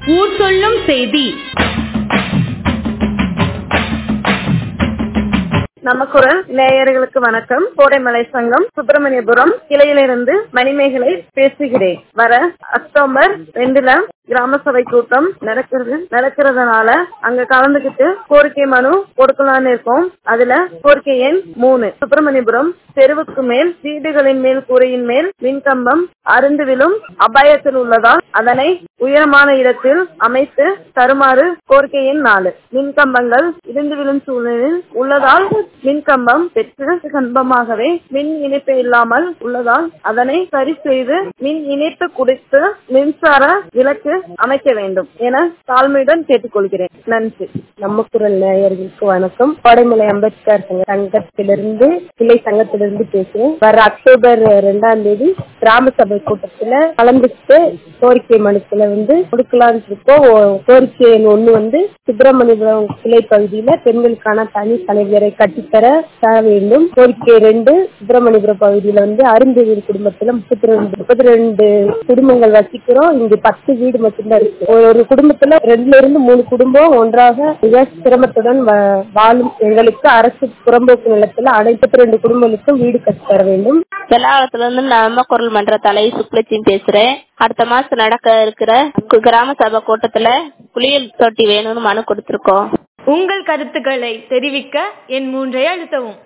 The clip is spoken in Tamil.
ஊர் சொல்லும் செய்தி நமக்குரல் நேயர்களுக்கு வணக்கம் கோடைமலை சங்கம் சுப்பிரமணியபுரம் கிளையிலிருந்து மணிமேகலை பேசுகிறேன் வர அக்டோபர் ரெண்டுல கிராம சபை கூட்டம் நடக்கிறது நடக்கிறதுனால அங்க கலந்துகிட்டு கோரிக்கை மனு கொடுக்கலாம்னு இருக்கோம் அதுல கோரிக்கை எண் மூணு சுப்பிரமணியபுரம் தெருவுக்கு மேல் வீடுகளின் மேல் கூரையின் மேல் மின்கம்பம் அருந்து விழும் அபாயத்தில் உள்ளதால் அதனை உயரமான இடத்தில் அமைத்து தருமாறு கோரிக்கை எண் நாலு மின்கம்பங்கள் இடிந்து விழும் சூழலில் உள்ளதால் மின்கம்பம் பெற்று கம்பமாகவே மின் இணைப்பு இல்லாமல் உள்ளதால் அதனை சரி செய்து மின் இணைப்பு கொடுத்து மின்சார விளக்கு அமைக்க வேண்டும் என தாழ்மையுடன் கேட்டுக்கொள்கிறேன் நன்றி நம்ம குரல் நேயர்களுக்கு வணக்கம் கோடைமலை அம்பேத்கர் சங்க சங்கத்திலிருந்து கிளை சங்கத்திலிருந்து பேசுறேன் வர அக்டோபர் ரெண்டாம் தேதி கிராம சபை கூட்டத்துல கலந்துட்டு கோரிக்கை மனுக்களை வந்து கொடுக்கலாம்னு இருக்கோம் ஓ- கோரிக்கை எண் ஒண்ணு வந்து சுப்பிரமணியபுரம் கிளை பகுதியில பெண்களுக்கான தனி தலைவரை கட்டித்தர தர வேண்டும் கோரிக்கை ரெண்டு சுப்பிரமணியபுரம் பகுதியில வந்து அருந்ததியர் குடும்பத்துல முப்பத்தி ரெண்டு முப்பத்தி ரெண்டு குடும்பங்கள் வசிக்கிறோம் இங்க பத்து வீடு மட்டும்தான் இருக்கு ஒரு ஒரு குடும்பத்துல ரெண்டுல இருந்து மூணு குடும்பம் ஒன்றாக மிக சிரமத்துடன் வ- வாழும் எங்களுக்கு அரசு புறம்போக்கு நிலத்துல அனைத்து ரெண்டு குடும்பங்களுக்கும் வீடு கட்டி தர வேண்டும் செல்லாவளத்துல இருந்து நம்ம குரல் மன்ற தலை சுக்லட்சுமி பேசுறேன் அடுத்த மாசம் நடக்க இருக்கிற கு- கிராம சபை கூட்டத்துல குளியல் தொட்டி வேணும்னு மனு கொடுத்திருக்கோம் உங்கள் கருத்துக்களை தெரிவிக்க என் மூன்றை அழுத்தவும்